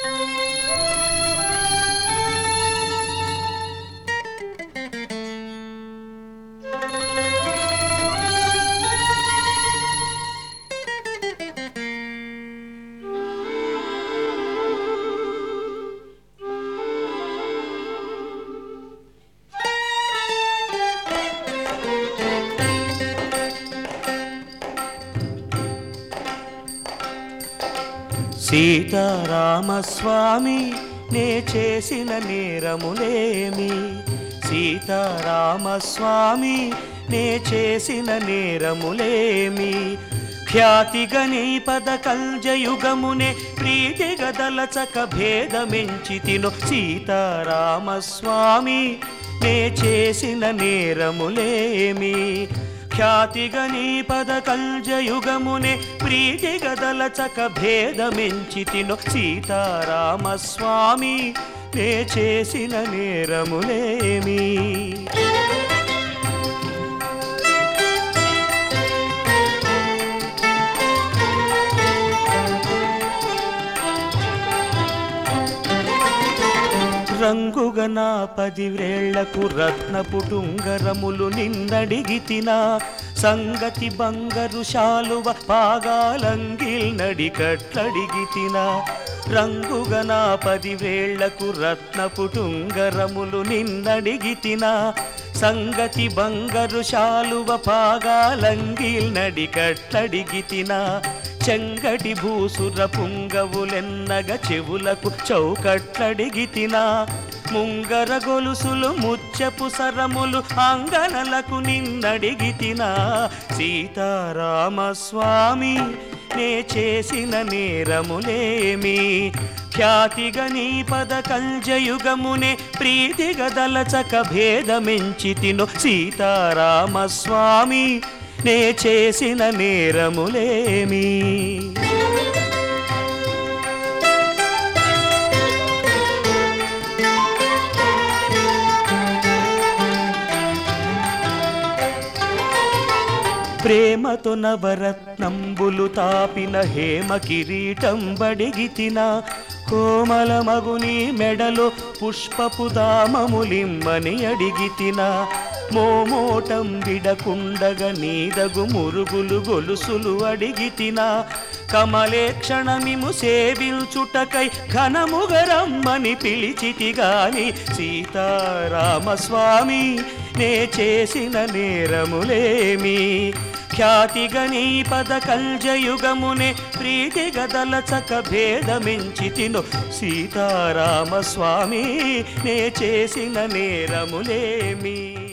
సీతారామస్వామి నే చేసిన నేరములేమి సీతారామస్వామి నే చేసిన నేరములేమి ఖ్యాతిగని పద కల్జయుగమునే ప్రీతిగదలచక భేదమెంచి తిను సీతారామస్వామి నే చేసిన నేరములేమి ఖ్యాతిగని పద కల్జయుగమునే ప్రీతిగదలచక భేదమెంచి తిను సీతారామస్వామి నే చేసిన నేరములేమి రంగుగా నా పదివేళ్లకు రత్నపుటుంగరములు నిన్నడిగితిన సంగతి బంగరు శాలువ పాగాలంగిల్ నడికట్లడిగితిన రంగుగా నా పదివేళ్లకు రత్నపుటుంగరములు నిన్నడిగితిన సంగతి బంగరు శాలువ పాగాలంగిల్ నడికట్లడిగితిన చెంగటి భూసుర పుంగవులెన్నగ చెవులకు చౌకట్లడిగితిన ముంగర గొలుసులు ముచ్చపు సరములు అంగనలకు నిన్నడిగితిన సీతారామస్వామి నే చేసిన నేరములేమి ఖ్యాతిగని పద కల్జయుగమునే ప్రీతిగదలచక భేదమెంచి తిను సీతారామస్వామి నే చేసిన నేరములేమి ప్రేమతో నవరత్నంబులు తాపిన హేమ కిరీటం బడిగితిన కోమల మగుని మెడలో పుష్పపు దామములిమ్మని అడిగితిన మోమోటం విడకుండగ నీదగు మురుగులు గొలుసులు అడిగితిన కమలే క్షణమిము సేవించుటకై ఘనముగరమ్మని పిలిచితి గాని సీతారామస్వామి నే చేసిన నేరములేమి ఖ్యాతిగని పద కల్జయుగమునే ప్రీతిగదలచక భేదమించి తిను సీతారామస్వామి నే చేసిన నేరములేమి